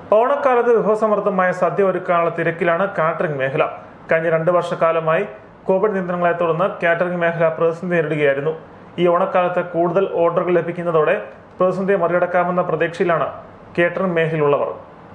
ഓണക്കാലത്ത് വിഭവസമൃദ്ധമായ സദ്യ ഒരുക്കാനുള്ള തിരക്കിലാണ് കാറ്ററിംഗ് മേഖല കഴിഞ്ഞ രണ്ട് വർഷക്കാലമായി കോവിഡ് നിയന്ത്രണങ്ങളെ തുടർന്ന് കാറ്ററിംഗ് മേഖല പ്രതിസന്ധി നേരിടുകയായിരുന്നു ഈ ഓണക്കാലത്ത് കൂടുതൽ ഓർഡറുകൾ ലഭിക്കുന്നതോടെ പ്രതിസന്ധിയെ മറികടക്കാമെന്ന പ്രതീക്ഷയിലാണ് കേറ്ററിംഗ് മേഖലയിലുള്ളവർ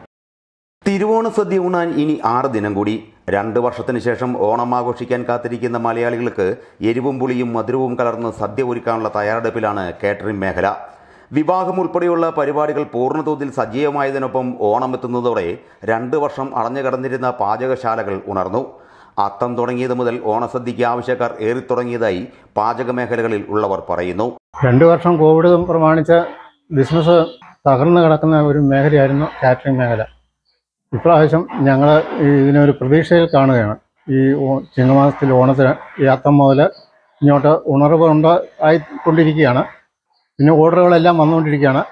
തിരുവോണ സദ്യ ഉണ്ണാൻ ഇനി ആറ് ദിനം കൂടി രണ്ട് വർഷത്തിന് ശേഷം ഓണം ആഘോഷിക്കാൻ കാത്തിരിക്കുന്ന മലയാളികൾക്ക് എരിവും പുളിയും മധുരവും കലർന്ന് സദ്യ ഒരുക്കാനുള്ള തയ്യാറെടുപ്പിലാണ് കേറ്ററിംഗ് മേഖല വിവാഹം ഉൾപ്പെടെയുള്ള പരിപാടികൾ പൂർണ്ണതോതിൽ സജീവമായതിനൊപ്പം ഓണം എത്തുന്നതോടെ രണ്ട് വർഷം അടഞ്ഞു കിടന്നിരുന്ന പാചകശാലകൾ ഉണർന്നു അത്തം തുടങ്ങിയത് മുതൽ ഓണസദ്യയ്ക്ക് ആവശ്യക്കാർ ഏറിത്തുടങ്ങിയതായി പാചക മേഖലകളിൽ ഉള്ളവർ പറയുന്നു രണ്ട് വർഷം കോവിഡ് പ്രമാണിച്ച് ബിസിനസ് തകർന്നു കിടക്കുന്ന ഒരു മേഖലയായിരുന്നു കാറ്ററിംഗ് മേഖല ഇപ്രാവശ്യം ഞങ്ങൾ ഇതിനൊരു പ്രതീക്ഷയിൽ കാണുകയാണ് ഈ ഓ- ചിങ്ങമാസത്തിൽ ഓണത്തിന് ഈ അത്തം മുതൽ ഇങ്ങോട്ട് ഉണർവ് ഉണ്ട് ആയിക്കൊണ്ടിരിക്കുകയാണ് പിന്നെ ഓർഡറുകളെല്ലാം വന്നുകൊണ്ടിരിക്കുകയാണ്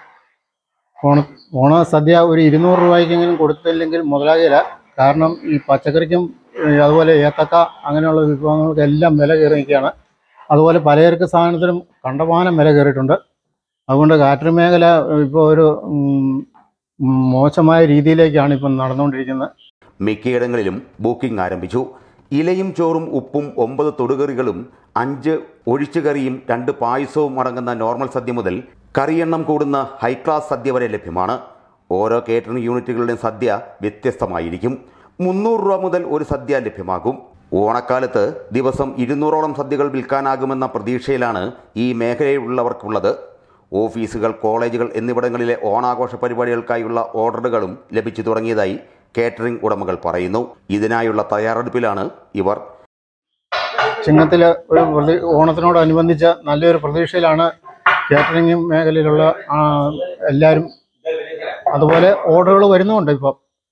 ഓണ ഓണ സദ്യ ഒരു ഇരുന്നൂറ് രൂപയ്ക്കെങ്കിലും കൊടുത്തില്ലെങ്കിൽ മുതലാകില്ല കാരണം ഈ പച്ചക്കറിക്കും ഈ അതുപോലെ ഏത്തക്ക അങ്ങനെയുള്ള വിഭവങ്ങൾക്കെല്ലാം വില കയറി നിൽക്കുകയാണ് അതുപോലെ പലചരക്ക് സാധനത്തിനും കണ്ടമാനം വില കയറിയിട്ടുണ്ട് അതുകൊണ്ട് കാറ്ററിംഗ് മേഖല ഇപ്പോൾ ഒരു ഉം, ഉം, മോശമായ രീതിയിലേക്കാണ് ഇപ്പം നടന്നുകൊണ്ടിരിക്കുന്നത് മിക്കയിടങ്ങളിലും ബുക്കിംഗ് ആരംഭിച്ചു ഇലയും ചോറും ഉപ്പും ഒമ്പത് തൊടുകറികളും അഞ്ച് ഒഴിച്ചുകറിയും രണ്ട് പായസവും അടങ്ങുന്ന നോർമൽ സദ്യ മുതൽ കറിയെണ്ണം കൂടുന്ന ഹൈ ക്ലാസ് സദ്യ വരെ ലഭ്യമാണ് ഓരോ കേറ്ററിംഗ് യൂണിറ്റുകളുടെയും സദ്യ വ്യത്യസ്തമായിരിക്കും മുന്നൂറ് രൂപ മുതൽ ഒരു സദ്യ ലഭ്യമാകും ഓണക്കാലത്ത് ദിവസം ഇരുന്നൂറോളം സദ്യകൾ വിൽക്കാനാകുമെന്ന പ്രതീക്ഷയിലാണ് ഈ മേഖലയിലുള്ളവർക്കുള്ളത് ഓഫീസുകൾ കോളേജുകൾ എന്നിവിടങ്ങളിലെ ഓണാഘോഷ പരിപാടികൾക്കായുള്ള ഓർഡറുകളും ലഭിച്ചു തുടങ്ങിയതായി കേറ്ററിംഗ് ഉടമകൾ പറയുന്നു ഇതിനായുള്ള തയ്യാറെടുപ്പിലാണ് ഇവർ ചിങ്ങത്തിൽ ഒരു പ്രതി ഓണത്തിനോടനുബന്ധിച്ച് നല്ലൊരു പ്രതീക്ഷയിലാണ് കാറ്ററിംഗ് മേഖലയിലുള്ള ആ, എല്ലാവരും അതുപോലെ ഓർഡറുകൾ വരുന്നുമുണ്ട് ഇപ്പം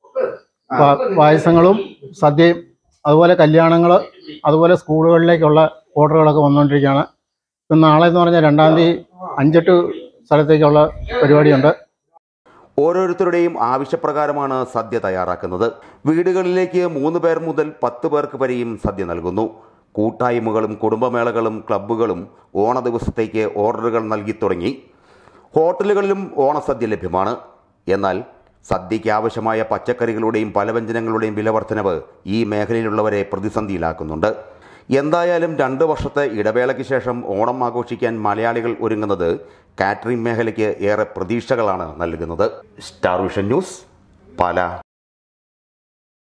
പ- പായസങ്ങളും സദ്യയും അതുപോലെ കല്യാണങ്ങൾ അതുപോലെ സ്കൂളുകളിലേക്കുള്ള ഓർഡറുകളൊക്കെ വന്നുകൊണ്ടിരിക്കുകയാണ് ഇപ്പം നാളെ എന്ന് പറഞ്ഞാൽ രണ്ടാം തീയതി അഞ്ചെട്ട് സ്ഥലത്തേക്കുള്ള പരിപാടിയുണ്ട് ഓരോരുത്തരുടെയും ആവശ്യപ്രകാരമാണ് സദ്യ തയ്യാറാക്കുന്നത് വീടുകളിലേക്ക് മൂന്ന് പേർ മുതൽ പത്ത് പേർക്ക് വരെയും സദ്യ നൽകുന്നു കൂട്ടായ്മകളും കുടുംബമേളകളും ക്ലബ്ബുകളും ഓണ ദിവസത്തേക്ക് ഓർഡറുകൾ നൽകി തുടങ്ങി ഹോട്ടലുകളിലും ഓണസദ്യ ലഭ്യമാണ് എന്നാൽ സദ്യയ്ക്ക് ആവശ്യമായ പച്ചക്കറികളുടെയും പലവ്യഞ്ജനങ്ങളുടെയും വിലവർദ്ധനവ് ഈ മേഖലയിലുള്ളവരെ പ്രതിസന്ധിയിലാക്കുന്നുണ്ട് എന്തായാലും രണ്ട് വർഷത്തെ ഇടവേളയ്ക്ക് ശേഷം ഓണം ആഘോഷിക്കാൻ മലയാളികൾ ഒരുങ്ങുന്നത് കാറ്ററിംഗ് മേഖലയ്ക്ക് ഏറെ പ്രതീക്ഷകളാണ് നൽകുന്നത് സ്റ്റാർ വിഷൻ ന്യൂസ് പാല